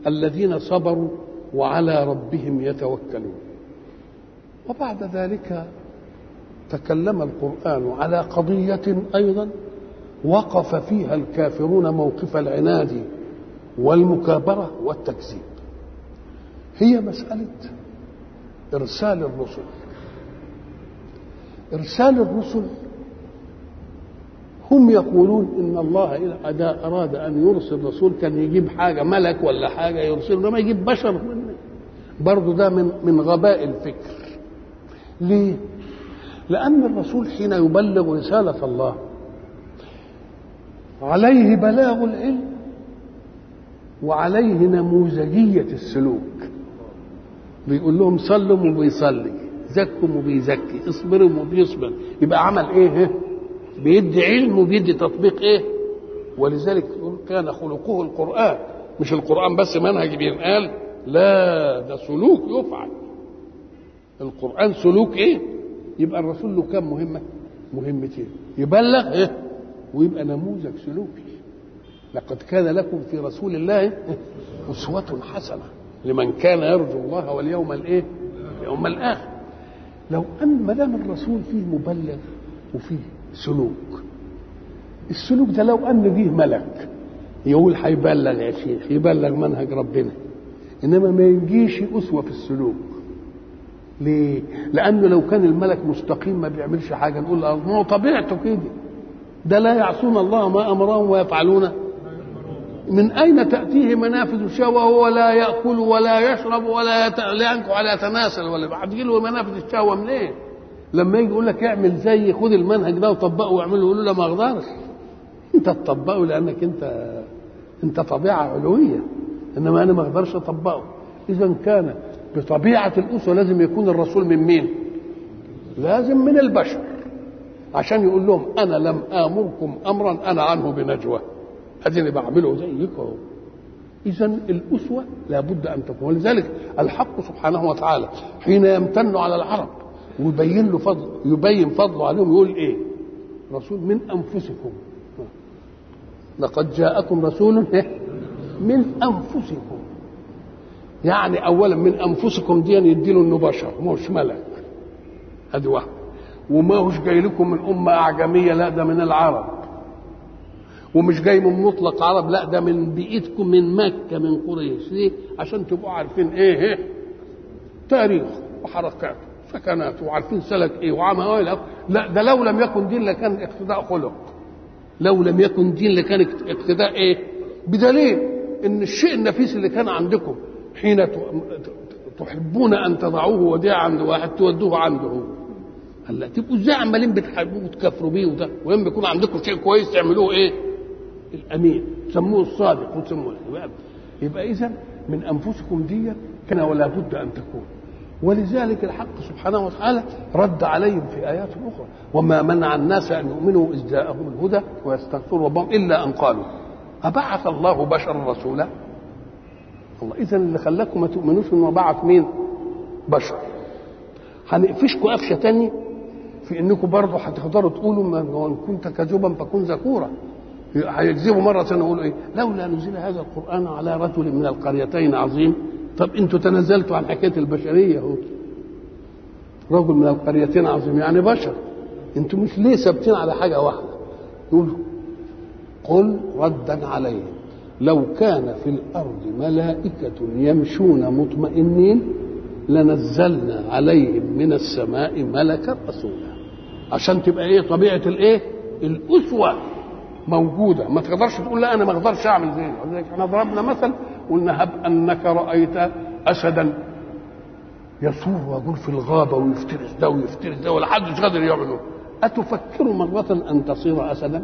الذين صبروا وعلى ربهم يتوكلون وبعد ذلك تكلم القرآن على قضية أيضا وقف فيها الكافرون موقف العناد والمكابرة والتكذيب هي مسألة إرسال الرسل إرسال الرسل هم يقولون إن الله إذا أراد أن يرسل رسول كان يجيب حاجة ملك ولا حاجة يرسل ما يجيب بشر برضه ده من من غباء الفكر ليه؟ لأن الرسول حين يبلغ رسالة الله عليه بلاغ العلم وعليه نموذجية السلوك بيقول لهم صلوا وبيصلي زكوا وبيزكي اصبروا وبيصبر يبقى عمل ايه بيدي علم وبيدي تطبيق ايه ولذلك كان خلقه القرآن مش القرآن بس منهج بينقال لا ده سلوك يفعل القرآن سلوك ايه يبقى الرسول له كم مهمة مهمتين يبلغ ايه ويبقى نموذج سلوكي لقد كان لكم في رسول الله أسوة حسنة لمن كان يرجو الله واليوم الايه اليوم الآخر لو أن ما دام الرسول فيه مبلغ وفيه سلوك السلوك ده لو أن فيه ملك يقول هيبلغ يا شيخ يبلغ منهج ربنا إنما ما يجيش أسوة في السلوك ليه؟ لأنه لو كان الملك مستقيم ما بيعملش حاجة نقول له ما هو طبيعته كده ده لا يعصون الله ما أمرهم ويفعلون من أين تأتيه منافذ الشهوة وهو لا يأكل ولا يشرب ولا يت... لا ينكو ولا يتناسل ولا بعد له منافذ الشهوة منين؟ إيه؟ لما يجي يقول لك اعمل زي خد المنهج ده وطبقه واعمله يقول له ما اقدرش انت تطبقه لانك انت انت طبيعه علويه انما انا ما اقدرش اطبقه اذا كان بطبيعه الاسوه لازم يكون الرسول من مين؟ لازم من البشر عشان يقول لهم انا لم امركم امرا انا عنه بنجوى اديني بعمله زيكم اذا الاسوه لابد ان تكون ولذلك الحق سبحانه وتعالى حين يمتن على العرب ويبين له فضل يبين فضله عليهم يقول ايه رسول من انفسكم لقد جاءكم رسول من انفسكم يعني اولا من انفسكم دي يدي له انه بشر مش ملك ادي واحد وما هوش جاي لكم من امه اعجميه لا ده من العرب ومش جاي من مطلق عرب لا ده من بيئتكم من مكه من قريش ليه عشان تبقوا عارفين ايه, إيه؟ تاريخ وحركاته سكنات وعارفين سلك ايه وعمل ايه لا ده لو لم يكن دين لكان اقتداء خلق لو لم يكن دين لكان اقتداء ايه بدليل ان الشيء النفيس اللي كان عندكم حين تحبون ان تضعوه وديع عند واحد تودوه عنده هو هلا تبقوا ازاي عمالين بتحبوه وتكفروا بيه وده ولما يكون عندكم شيء كويس تعملوه ايه الامين تسموه الصادق وتسموه يبقى, يبقى اذا من انفسكم دي كان ولا بد ان تكون ولذلك الحق سبحانه وتعالى رد عليهم في ايات اخرى وما منع الناس ان يؤمنوا اذ جاءهم الهدى ويستغفروا ربهم الا ان قالوا ابعث الله بشرا رسولا الله اذا اللي خلاكم ما تؤمنوش انه بعث مين بشر هنقفشكم قفشه تانية في انكم برضه هتقدروا تقولوا ان كنت كذوبا فكن ذكورا هيكذبوا مره ثانيه يقولوا ايه لولا نزل هذا القران على رجل من القريتين عظيم طب انتوا تنازلتوا عن حكايه البشريه اهو رجل من القريتين عظيم يعني بشر انتوا مش ليه ثابتين على حاجه واحده يقول قل ردا عليهم لو كان في الارض ملائكه يمشون مطمئنين لنزلنا عليهم من السماء ملكا رسولا عشان تبقى ايه طبيعه الايه الاسوه موجوده ما تقدرش تقول لا انا ما اقدرش اعمل زي ولذلك احنا ضربنا مثل قلنا هب انك رايت اسدا يصور ويقول في الغابه ويفترس ده ويفترس ده ولا حدش قادر يعمله اتفكر مره ان تصير اسدا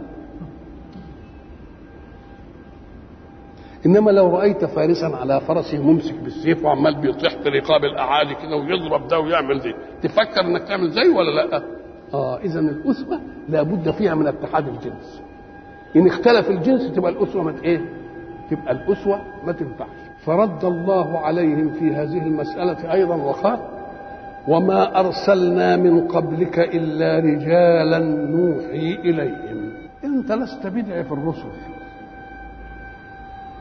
انما لو رايت فارسا على فرسه ممسك بالسيف وعمال بيطيح في رقاب الاعالي كده ويضرب ده ويعمل دي تفكر انك تعمل زي ولا لا اه اذا الاسوه لابد فيها من اتحاد الجنس ان اختلف الجنس تبقى الاسوه ما ايه تبقى الاسوه ما تنفعش فرد الله عليهم في هذه المساله ايضا وقال وما ارسلنا من قبلك الا رجالا نوحي اليهم انت لست بدع في الرسل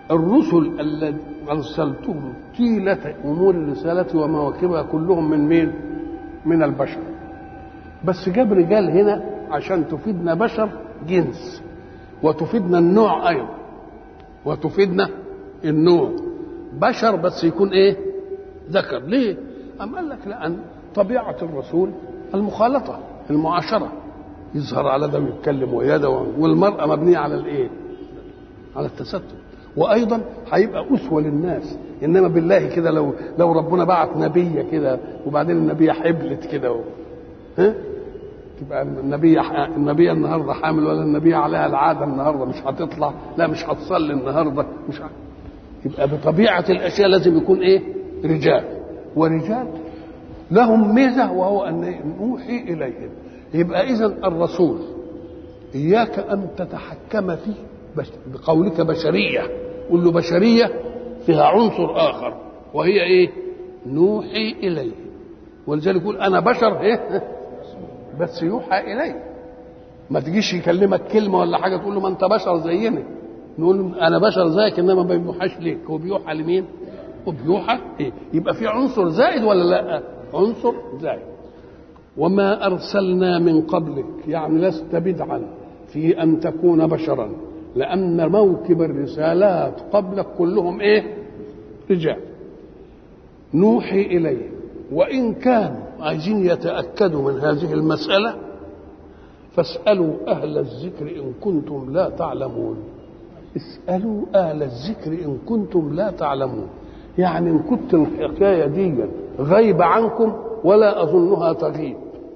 الرسل الذين ارسلتهم طيله امور الرساله ومواكبها كلهم من مين؟ من البشر بس جاب رجال هنا عشان تفيدنا بشر جنس وتفيدنا النوع ايضا وتفيدنا النوع بشر بس يكون ايه ذكر ليه أم قال لك لأن طبيعة الرسول المخالطة المعاشرة يظهر على ده ويتكلم ويا ده والمرأة مبنية على الايه على التستر وايضا هيبقى اسوه للناس انما بالله كده لو لو ربنا بعت نبيه كده وبعدين النبيه حبلت كده و... ها تبقى النبيه النبيه النهارده حامل ولا النبيه عليها العاده النهارده مش هتطلع لا مش هتصلي النهارده مش ه... يبقى بطبيعه الاشياء لازم يكون ايه رجال ورجال لهم ميزه وهو ان نوحي اليهم يبقى اذا الرسول اياك ان تتحكم فيه بش... بقولك بشريه قل له بشريه فيها عنصر اخر وهي ايه نوحي اليه ولذلك يقول انا بشر ايه بس يوحى الي ما تجيش يكلمك كلمه ولا حاجه تقول له ما انت بشر زينا نقول انا بشر زيك انما ما بيوحاش ليك هو بيوحى لمين وبيوحى ايه يبقى في عنصر زائد ولا لا عنصر زائد وما ارسلنا من قبلك يعني لست بدعا في ان تكون بشرا لان موكب الرسالات قبلك كلهم ايه رجال نوحي اليه وان كانوا عايزين يتاكدوا من هذه المساله فاسالوا اهل الذكر ان كنتم لا تعلمون اسالوا اهل الذكر ان كنتم لا تعلمون يعني ان كنت الحكايه دي غايبه عنكم ولا اظنها تغيب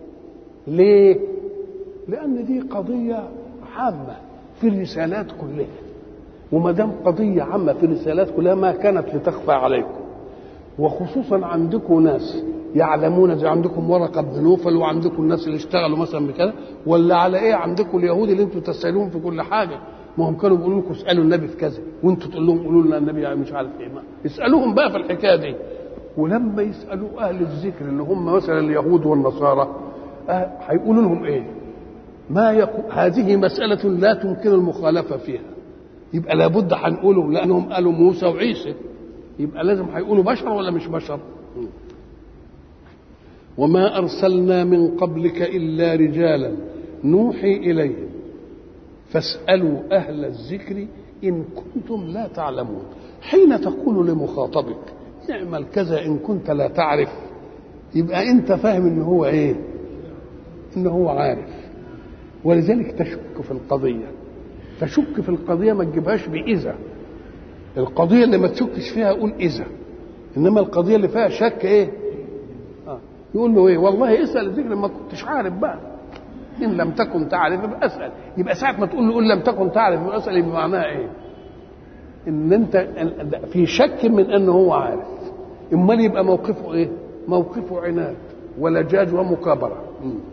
ليه لان دي قضيه عامه في الرسالات كلها وما دام قضيه عامه في الرسالات كلها ما كانت لتخفى عليكم وخصوصا عندكم ناس يعلمون زي عندكم ورقه بن نوفل وعندكم الناس اللي اشتغلوا مثلا بكذا ولا على ايه عندكم اليهود اللي انتم تسالون في كل حاجه ما هم كانوا بيقولوا لكم اسالوا النبي في كذا وانتوا تقول لهم قولوا لنا النبي مش عارف ايه ما. اسالوهم بقى في الحكايه دي ولما يسالوا اهل الذكر اللي هم مثلا اليهود والنصارى هيقولوا لهم ايه؟ ما يقول هذه مسألة لا تمكن المخالفة فيها يبقى لابد هنقوله لأنهم قالوا موسى وعيسى يبقى لازم هيقولوا بشر ولا مش بشر وما أرسلنا من قبلك إلا رجالا نوحي إليهم فاسألوا أهل الذكر إن كنتم لا تعلمون حين تقول لمخاطبك اعمل كذا إن كنت لا تعرف يبقى أنت فاهم إن هو إيه إن هو عارف ولذلك تشك في القضية تشك في القضية ما تجيبهاش بإذا القضية اللي ما تشكش فيها قول إذا إنما القضية اللي فيها شك إيه آه. يقول له إيه والله اسأل الذكر ما كنتش عارف بقى إن لم تكن تعرف يبقى اسأل يبقى ساعة ما تقول له إن لم تكن تعرف يبقى اسأل يبقى معناها إيه إن أنت في شك من أنه هو عارف امال يبقى موقفه ايه موقفه عناد ولجاج ومكابره